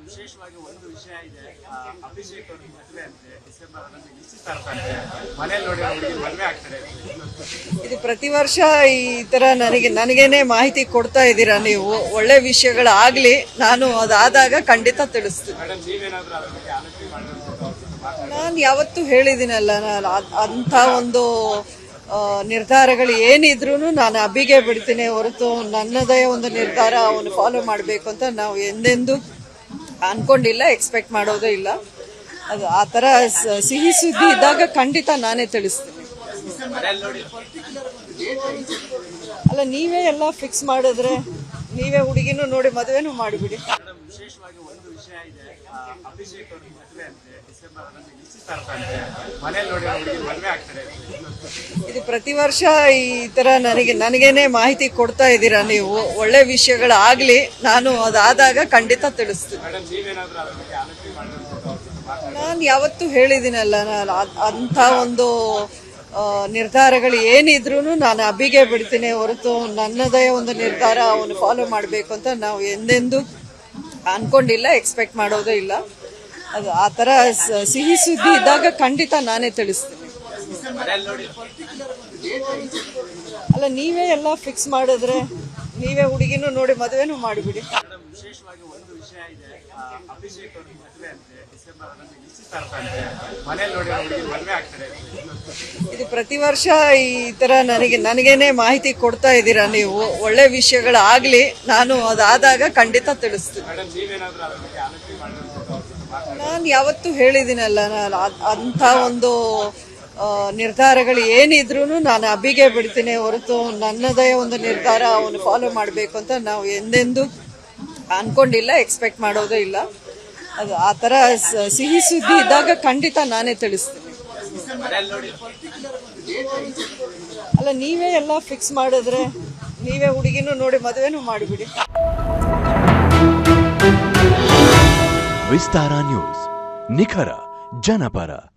ವಿಶೇಷವಾಗಿ ಒಂದು ವಿಷಯ ಇದೆ ಆ, ಅಭಿಷೇಕ್ ಅವ್ರಿಗೆ ಮದುವೆ ಅಂತೆ ಡಿಸೆಂಬರ್ ಹನ್ನೊಂದು ನಿಶ್ಚಿತಾರ್ಥ ಅಂತೆ ಮನೇಲಿ ನೋಡಿ ಅವ್ರಿಗೆ ಮದುವೆ ಆಗ್ತಾರೆ ಇದು ಪ್ರತಿ ವರ್ಷ ಈ ತರ ನನಗೆ ನನಗೇನೆ ಮಾಹಿತಿ ಕೊಡ್ತಾ ಇದ್ದೀರಾ ನೀವು ಒಳ್ಳೆ ವಿಷಯಗಳಾಗ್ಲಿ ನಾನು ಅದಾದಾಗ ಖಂಡಿತ ತಿಳಿಸ್ತೀನಿ ಮೇಡಮ್ ನೀವೇನಾದ್ರೂ ಅದ್ರ ಬಗ್ಗೆ ಆಲೋಚನೆ ಮಾಡಿದ್ರೆ ನಾನು ಯಾವತ್ತೂ ಹೇಳಿದ್ದೀನಲ್ಲ ನಾನು ಅದ್- ಅಂಥ ಒಂದು ಆ, ನಿರ್ಧಾರಗಳು ಏನಿದ್ರು ನಾನು ಅಬ್ಬಿಗೆ ಬಿಡ್ತೀನಿ ಹೊರತು ನನ್ನದೇ ಒಂದು ನಿರ್ಧಾರ ಅವನು ಫಾಲೋ ಮಾಡಬೇಕು ಅಂತ ನಾವು ಎಂದೆಂದೂ ಅನ್ಕೊಂಡಿಲ್ಲ ಎಕ್ಸ್ಪೆಕ್ಟ್ ಮಾಡೋದೇ ಇಲ್ಲ ಅದು ಆ ಥರ ಸ- ಸಿಹಿ ಸುದ್ದಿ ಇದ್ದಾಗ ಖಂಡಿತ ನಾನೇ ತಿಳಿಸ್ತೀನಿ ಮನೇಲಿ ನೋಡಿ ಅಲ್ಲ ನೀವೇ ಎಲ್ಲ ಫಿಕ್ಸ್ ಮಾಡಿದ್ರೆ ನೀವೇ ಹುಡುಗಿನೂ ನೋಡಿ ಮದುವೆನೂ ಮಾಡಿಬಿಡಿ ಮೇಡಮ್ ವಿಶೇಷವಾಗಿ ಒಂದು ವಿಷಯ ಇದೆ ಆ, ಅಭಿಷೇಕ್ ಅವ್ರಿಗೆ ಮದುವೆ ಅಂತೆ ಡಿಸೆಂಬರ್ ಹನ್ನೊಂದು ನಿಶ್ಚಿತಾರ್ಥ ಅಂತೆ ಮನೇಲಿ ನೋಡಿ ಅವ್ರಿಗೆ ಮದುವೆ ಆಗ್ತಾರೆ ಇದು ಪ್ರತಿ ವರ್ಷ ಈ ತರ ನನಗೆ ನನಗೇನೆ ಮಾಹಿತಿ ಕೊಡ್ತಾ ಇದ್ದೀರಾ ನೀವು ಒಳ್ಳೆ ವಿಷಯಗಳಾಗ್ಲಿ ನಾನು ಅದಾದಾಗ ಖಂಡಿತ ತಿಳಿಸ್ತೀನಿ ಮೇಡಮ್ ನೀವೇನಾದ್ರೂ ಅದ್ರ ಬಗ್ಗೆ ಆಲೋಚನೆ ಮಾಡಿದ್ರೆ ನಾನು ಯಾವತ್ತೂ ಹೇಳಿದ್ದೀನಲ್ಲ ನಾನು ಅದ್- ಅಂಥ ಒಂದು ಆ, ನಿರ್ಧಾರಗಳು ಏನಿದ್ರು ನಾನು ಅಬ್ಬಿಗೆ ಬಿಡ್ತೀನಿ ಹೊರತು ನನ್ನದೇ ಒಂದು ನಿರ್ಧಾರ ಅವನು ಫಾಲೋ ಮಾಡಬೇಕು ಅಂತ ನಾವು ಎಂದೆಂದೂ ಅನ್ಕೊಂಡಿಲ್ಲ ಎಕ್ಸ್ಪೆಕ್ಟ್ ಮಾಡೋದೇ ಇಲ್ಲ ಅದು ಆ ಥರ ಸ- ಸಿಹಿ ಸುದ್ದಿ ಇದ್ದಾಗ ಖಂಡಿತ ನಾನೇ ತಿಳಿಸ್ತೀನಿ ಮನೇಲಿ ನೋಡಿ ಅಲ್ಲ ನೀವೇ ಎಲ್ಲ ಫಿಕ್ಸ್ ಮಾಡಿದ್ರೆ ನೀವೇ ಹುಡುಗಿನೂ ನೋಡಿ ಮದುವೆನೂ ಮಾಡಿಬಿಡಿ ಮೇಡಮ್ ವಿಶೇಷವಾಗಿ ಒಂದು ವಿಷಯ ಇದೆ ಆ, ಅಭಿಷೇಕ್ ಅವ್ರಿಗೆ ಮದುವೆ ಅಂತೆ ಡಿಸೆಂಬರ್ ಹನ್ನೊಂದು ನಿಶ್ಚಿತಾರ್ಥ ಅಂತೆ ಮನೇಲಿ ನೋಡಿ ಅವ್ರಿಗೆ ಮದುವೆ ಆಗ್ತಾರೆ ಇದು ಪ್ರತಿ ವರ್ಷ ಈ ತರ ನನಗೆ ನನಗೇನೆ ಮಾಹಿತಿ ಕೊಡ್ತಾ ಇದ್ದೀರಾ ನೀವು ಒಳ್ಳೆ ವಿಷಯಗಳಾಗ್ಲಿ ನಾನು ಅದಾದಾಗ ಖಂಡಿತ ತಿಳಿಸ್ತೀನಿ ಮೇಡಮ್ ನೀವೇನಾದ್ರೂ ಅದ್ರ ಬಗ್ಗೆ ಆಲೋಚನೆ ಮಾಡಿದ್ರೆ ನಾನು ಯಾವತ್ತೂ ಹೇಳಿದ್ದೀನಲ್ಲ ನಾನು ಅದ್- ಅಂಥ ಒಂದು ಆ, ನಿರ್ಧಾರಗಳು ಏನಿದ್ರು ನಾನು ಅಬ್ಬಿಗೆ ಬಿಡ್ತೀನಿ ಹೊರತು ನನ್ನದೇ ಒಂದು ನಿರ್ಧಾರ ಅವನು ಫಾಲೋ ಮಾಡಬೇಕು ಅಂತ ನಾವು ಎಂದೆಂದೂ ಅನ್ಕೊಂಡಿಲ್ಲ ಎಕ್ಸ್ಪೆಕ್ಟ್ ಮಾಡೋದೇ ಇಲ್ಲ ಅದು ಆ ಥರ ಸ- ಸಿಹಿ ಸುದ್ದಿ ಇದ್ದಾಗ ಖಂಡಿತ ನಾನೇ ತಿಳಿಸ್ತೀನಿ ಮನೇಲಿ ನೋಡಿ ಅಲ್ಲ ನೀವೇ ಎಲ್ಲ ಫಿಕ್ಸ್ ಮಾಡಿದ್ರೆ ನೀವೇ ಹುಡುಗಿನೂ ನೋಡಿ ಮದುವೆನೂ ಮಾಡಿಬಿಡಿ ವಿಸ್ತಾರ ನ್ಯೂಸ್ ನಿಖರ ಜನಪರ